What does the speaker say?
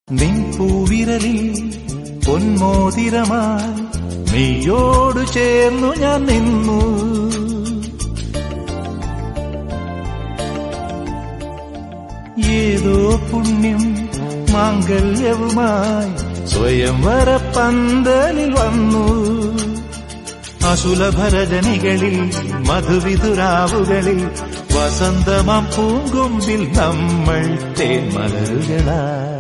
നിൻ പൂവിരലിൽ പൊന്മോതിരമായി നീയോടു ചേർന്നു ഞാൻ നിന്നു ഏതോ പുണ്യം മാംഗല്യവുമായി സ്വയംവര പന്തലിൽ വന്നു അസുലഭരജനികളിൽ മധുവിധുരാവുകളിൽ വസന്തമാം പൂങ്കൊമ്പിൽ നമ്മൾ തേന്മലരുകളായി